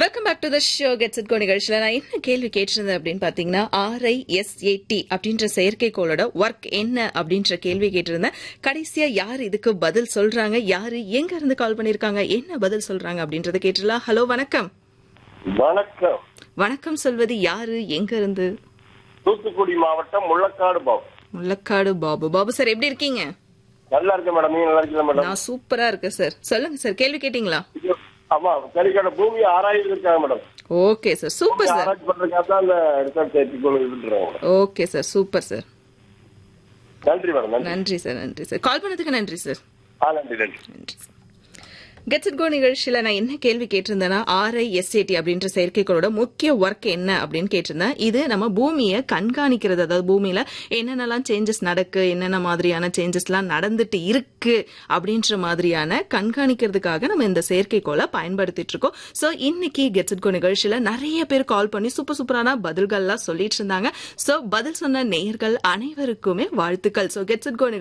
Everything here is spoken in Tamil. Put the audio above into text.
welcome back to the show gets it go நிகழ்ச்சியில் நான் என்ன கேள்வி கேட்டிருந்தேன் அப்படின்னு பார்த்தீங்கன்னா ஆர்ஐஎஸ்ஏடி அப்படின்ற செயற்கைக்கோளோட ஒர்க் என்ன அப்படின்ற கேள்வி கேட்டிருந்தேன் கடைசியா யார் இதுக்கு பதில் சொல்றாங்க யாரு எங்க இருந்து கால் பண்ணிருக்காங்க என்ன பதில் சொல்றாங்க அப்படின்றத கேட்டுலாம் ஹலோ வணக்கம் வணக்கம் வணக்கம் சொல்வது யாரு எங்க இருந்து தூத்துக்குடி மாவட்டம் முள்ளக்காடு பாபு முள்ளக்காடு பாபு பாபு சார் எப்படி இருக்கீங்க நல்லா இருக்கேன் மேடம் நீங்க நல்லா இருக்கீங்களா மேடம் நான் சூப்பரா இருக்கேன் சார் சொல்லுங்க சார் கேள்வி கேட்டீங்களா இது- ஆமா சரிக்கான பூமி ஆராய்ச்சி இருக்காங்க madam okay sir super sir ஆராய்ச்சி பண்றதுக்காக தான் அந்த ரிசர்ச் சேர்த்துக்கொள்ள விட்டுறாங்க ஓகே சார் சூப்பர் சார் நன்றி மேடம் நன்றி நன்றி சார் நன்றி சார் கால் பண்ணதுக்கு நன்றி சார் ஆ நன்றி நன்றி நன்றி கெட்ஸ் இட் கோ நிகழ்ச்சியில நான் என்ன கேள்வி கேட்டிருந்தேன்னா ஆர்ஐஎஸ்ஏடி அப்படின்ற செயற்கைக்கோளோட முக்கிய ஒர்க் என்ன அப்படின்னு கேட்டிருந்தேன் இது நம்ம பூமியை கண்காணிக்கிறது அதாவது பூமியில என்னென்னலாம் சேஞ்சஸ் நடக்கு என்னென்ன மாதிரியான சேஞ்சஸ்லாம் நடந்துட்டு இருக்கு அப்படின்ற மாதிரியான கண்காணிக்கிறதுக்காக நம்ம இந்த செயற்கைக்கோளை பயன்படுத்திட்டு இருக்கோம் ஸோ இன்னைக்கு கெட்ஸ் இட் கோ நிகழ்ச்சியில நிறைய பேர் கால் பண்ணி சூப்பர் சூப்பரான பதில்கள்லாம் சொல்லிட்டு இருந்தாங்க ஸோ பதில் சொன்ன நேயர்கள் அனைவருக்குமே வாழ்த்துக்கள் ஸோ கெட்ஸ் இட் கோ